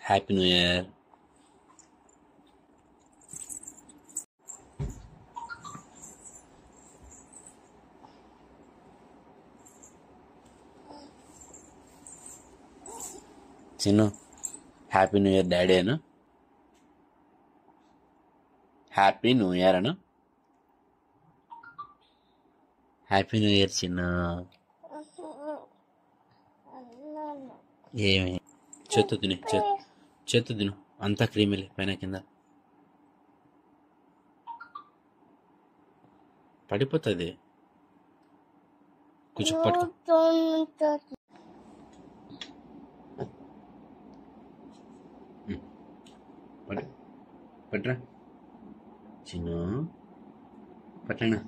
Happy new year Chinnu happy new year daddy అను happy new year అను happy new year చిన్న ఏమి చేత్తు తిని చేత్ చేత్తు తిను అంతా క్రీమీలే పైన కింద పడిపోతుంది కొంచెం పట్టుకో పట్టు పట్రా చిన్న పట్టనా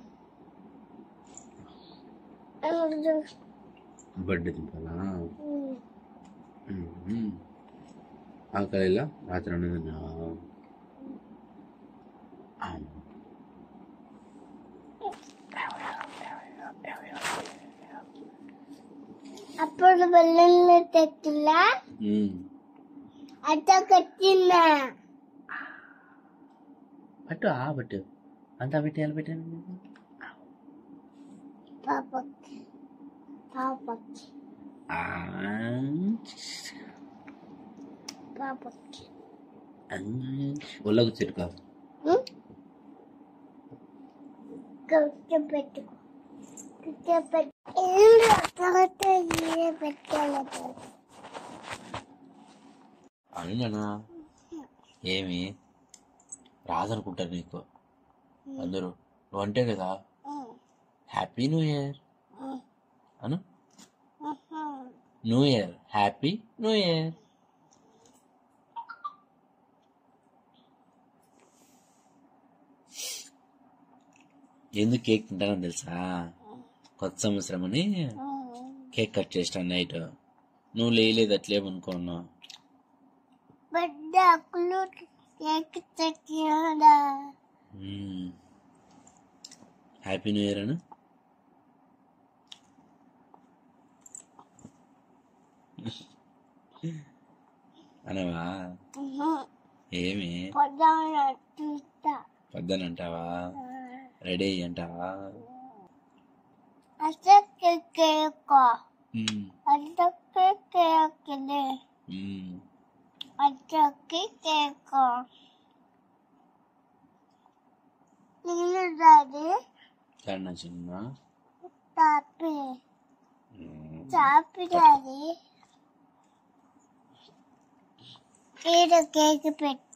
బర్త్డే తింపాలా మ్మ్. ఆకలిలా రాత్రి అన్నదన్నా అప్పుడు బెల్లం తెచ్చిలా అట్ట కట్టినా పట్టు ఆ పట్టు అంతా పెట్టేయాలి పెట్టాను పాపకి పాపకి పాపకి ఒళ్ళ కూర్చోరు కాదు కూర్చోబెట్టుకో కూర్చోబెట్టు ఏం తర్వాత ఏ పెట్టాలి అవునా ఏమి రాదనుకుంటారు నీకు అందరూ నువ్వు అంటే కదా హ్యాపీ న్యూ ఇయర్ అను new year happy new year ఎందుకు కేక్ తింటానో తెలుసా కొత్త సంవత్సరం అని కేక్ కట్ చేస్తాను నైట్ నువ్వు లేలేదు అట్లేమనుకున్నా పెద్ద అక్కులు కేక్ తెచ్చినాడా హ్యాపీ న్యూ ఇయర్ అను అనవా ఏమి పొద్దున చూస్తా పొద్దున అంటావా రెడీ అంటావా అసలు కేక్ ఉమ్, అసలు కేక్ ఉమ్. అసలు కేక్ నేను డాడీ కన్నా చిన్న తాపి ఉమ్, తాపి డాడీ ఈడ కేక్ పెట్టు